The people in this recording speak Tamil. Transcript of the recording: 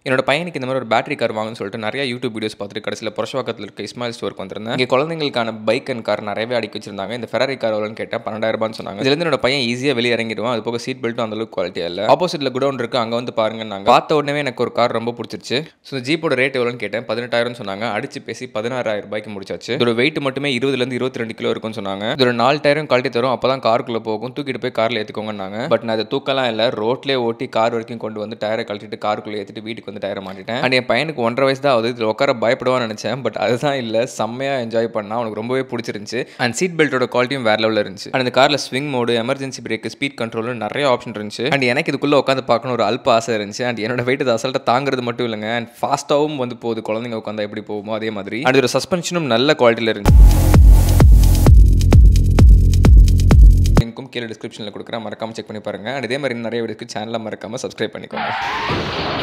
என்னோட பையனுக்கு இந்த மாதிரி ஒரு பேட்டரி கார் வாங்கணும்னு சொல்லிட்டு நிறைய யூடியூப் வீடியோஸ் பார்த்துட்டு கடைசியில் புரஷவாக்கத்தில் இருக்க இஸ்மாயில் ஸ்டோருக்கு வந்திருந்தேன் இங்கே குழந்தைங்களுக்கான பைக் அண்ட் கார் நிறையவே அடிக்க வச்சிருந்தாங்க இந்த ஃபெராரி கார் எவ்வளோன்னு கேட்டேன் பன்னெண்டாயிரம் ரூபான்னு சொன்னாங்க இதுலேருந்து என்னோட பையன் ஈஸியாக வெளியே இறங்கிடுவான் அது போக சீட் பெல்ட்டும் அந்த அளவுக்கு குவாலிட்டியாக இல்லை ஆப்போசிட்டில் குடோன் இருக்கு அங்கே வந்து பாருங்க நாங்கள் பார்த்த உடனே எனக்கு ஒரு கார் ரொம்ப பிடிச்சிருச்சு ஸோ இந்த ஜீப்போட ரேட் எவ்வளோன்னு கேட்டேன் பதினெட்டாயிரம் சொன்னாங்க அடிச்சு பேசி பதினாறாயிரம் ரூபாய்க்கு முடிச்சாச்சு இதோட வெயிட் மட்டுமே இருபதுலேருந்து இருபத்தி ரெண்டு கிலோ இருக்கும்னு சொன்னாங்க இதோட நாலு டயரும் கழட்டி தரும் அப்போ தான் காருக்குள்ளே போகும் தூக்கிட்டு போய் காரில் ஏற்றிக்கோங்கன்னாங்க பட் நான் அதை தூக்கலாம் இல்லை ரோட்லேயே ஓட்டி கார் வரைக்கும் கொண்டு வந்து டயரை கழட்டிட்டு காருக்குள்ளே ஏற்றிட்டு வீட்டுக்கு வந்து டயரை மாட்டிட்டேன் அண்ட் என் பையனுக்கு ஒன்றரை வயசு தான் ஆகுது இதில் உட்கார பயப்படுவான்னு நினச்சேன் பட் அதுதான் இல்லை செம்மையாக என்ஜாய் பண்ணா அவனுக்கு ரொம்பவே பிடிச்சிருந்துச்சு அண்ட் சீட் பெல்ட்டோட குவாலிட்டியும் வேற லெவலில் இருந்துச்சு அண்ட் இந்த காரில் swing mode emergency brake speed control நிறைய ஆப்ஷன் இருந்துச்சு அண்ட் எனக்கு இதுக்குள்ளே உட்காந்து பார்க்கணும் ஒரு அல்ப ஆசை இருந்துச்சு அண்ட் என்னோட வெயிட் இது அசல்ட்டாக தாங்குறது மட்டும் இல்லைங்க அண்ட் ஃபாஸ்ட்டாகவும் வந்து போகுது குழந்தைங்க உட்காந்தா எப்படி போகுமோ அதே மாதிரி அண்ட் ஒரு சஸ்பென்ஷனும் நல்ல குவாலிட்டியில் இருந்துச்சு லிங்க்கும் கீழே டிஸ்கிரிப்ஷனில் கொடுக்குறேன் மறக்காம செக் பண்ணி பாருங்க அண்ட் இதே மாதிரி நிறைய வீடியோக்கு சேனலை மறக்காம சப்ஸ்கிரைப் பண்ணிக்கோங்க